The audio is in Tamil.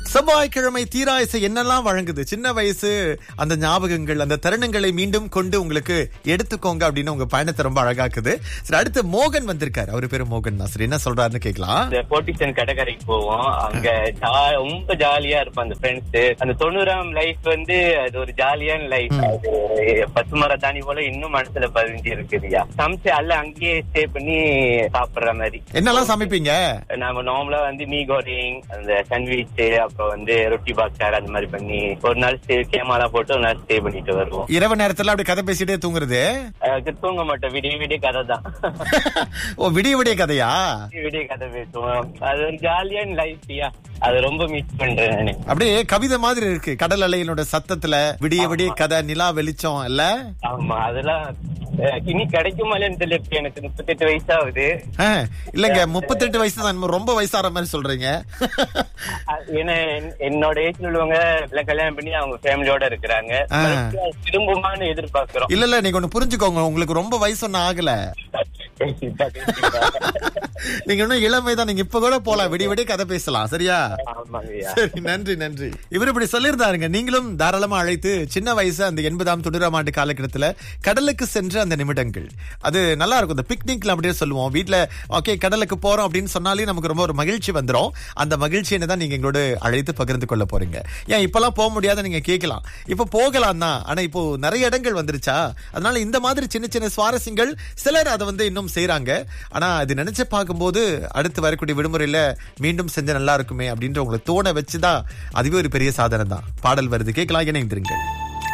செவ்வாய்க்கிழமை தீராயசை என்னெல்லாம் வழங்குது சின்ன வயசு அந்த ஞாபகங்கள் அந்த தருணங்களை மீண்டும் கொண்டு உங்களுக்கு எடுத்துக்கோங்க அப்படின்னு உங்க பயணத்தை ரொம்ப அழகாக்குது சரி அடுத்து மோகன் வந்திருக்காரு அவரு பேரு மோகன் தான் சரி என்ன சொல்றாருன்னு கேட்கலாம் இந்த போட்டிசன் கடற்கரைக்கு போவோம் அங்க ஜா- ரொம்ப ஜாலியா இருப்போம் அந்த ஃப்ரெண்ட்ஸ் அந்த தொண்ணூறாம் லைஃப் வந்து அது ஒரு ஜாலியான லைஃப் அது ஒரு பத்து மர தானி போல இன்னும் மனசுல பதிஞ்சு இருக்குதுயா சமைச்சு அல்ல அங்கேயே ஸ்டே பண்ணி சாப்பிடுற மாதிரி என்னெல்லாம் சமைப்பீங்க நாம நார்மலா வந்து மீ கோரிங் அந்த சாண்ட்விச் அப்புறம் வந்து ரொட்டி பாக்ஸார் அந்த மாதிரி பண்ணி ஒரு நாள் ஸ்டே கேமாலா போட்டு ஒரு நாள் ஸ்டே பண்ணிட்டு வருவோம் இரவு நேரத்துல அப்படி கதை பேசிட்டே தூங்குறது அதுக்கு தூங்க மாட்டோம் விடிய விடிய கதை தான் ஓ விடிய விடிய கதையா விடிய கதை பேசுவோம் அது ஒரு ஜாலியான லைஃப்யா அது ரொம்ப மிஸ் பண்றேன் நானு அப்படியே கவிதை மாதிரி இருக்கு கடல் அலையினோட சத்தத்துல விடிய விடிய கதை நிலா வெளிச்சம் இல்ல ஆமா அதெல்லாம் அஹ், இனி கிடைக்குமா இல்லையான்னு தெரியல இப்ப எனக்கு முப்பத்தெட்டு வயசு ஆகுது ஆ, இல்லங்க முப்பத்தெட்டு வயசு தான் ரொம்ப வயசாற மாதிரி சொல்றீங்க அஹ், ஏன்னா என்- என்னோட ஏஜ்ல உள்ளவங்க எல்லாம் கல்யாணம் பண்ணி அவங்க ஃபேமிலியோட இருக்கிறாங்க ஆ. மறுபடியும் திரும்புமான்னு எதிர்பார்க்கிறோம் இல்ல இல்ல நீங்க ஒண்ணு புரிஞ்சுக்கோங்க உங்களுக்கு ரொம்ப வயசு ஒன்னும் ஆகல கண்டிப்பா, கண்டிப்பா. நீங்க இன்னும் இளமை தான் நீங்க இப்ப கூட போலாம் விடிய விடிய கதை பேசலாம் சரியா ஆமாங்கய்யா சரி நன்றி நன்றி இவர் இப்படி சொல்லியிருந்தாருங்க நீங்களும் தாராளமா அழைத்து சின்ன வயசு அந்த எண்பதாம் தொண்ணூறாம் ஆண்டு காலகட்டத்துல கடலுக்கு சென்ற அந்த நிமிடங்கள் அது நல்லா இருக்கும் இந்த பிக்னிக்ல அப்படியே சொல்லுவோம் வீட்ல ஓகே கடலுக்கு போறோம் அப்படின்னு சொன்னாலே நமக்கு ரொம்ப ஒரு மகிழ்ச்சி வந்துரும் அந்த மகிழ்ச்சியை தான் நீங்க எங்களோட அழைத்து பகிர்ந்து கொள்ள போறீங்க ஏன் இப்பெல்லாம் போக முடியாத நீங்க கேட்கலாம் இப்ப போகலாம் தான் ஆனா இப்போ நிறைய இடங்கள் வந்துருச்சா அதனால இந்த மாதிரி சின்ன சின்ன சுவாரஸ்யங்கள் சிலர் அதை வந்து இன்னும் செய்றாங்க ஆனா அது நினைச்சு பார்க்கும்போது அடுத்து வரக்கூடிய விடுமுறையில மீண்டும் செஞ்ச நல்லா இருக்குமே அப்படின்ற உங்களை தோண வச்சுதான் அதுவே ஒரு பெரிய சாதனை தான் பாடல் வருது கேட்கலாம் இணைந்திருங்கள்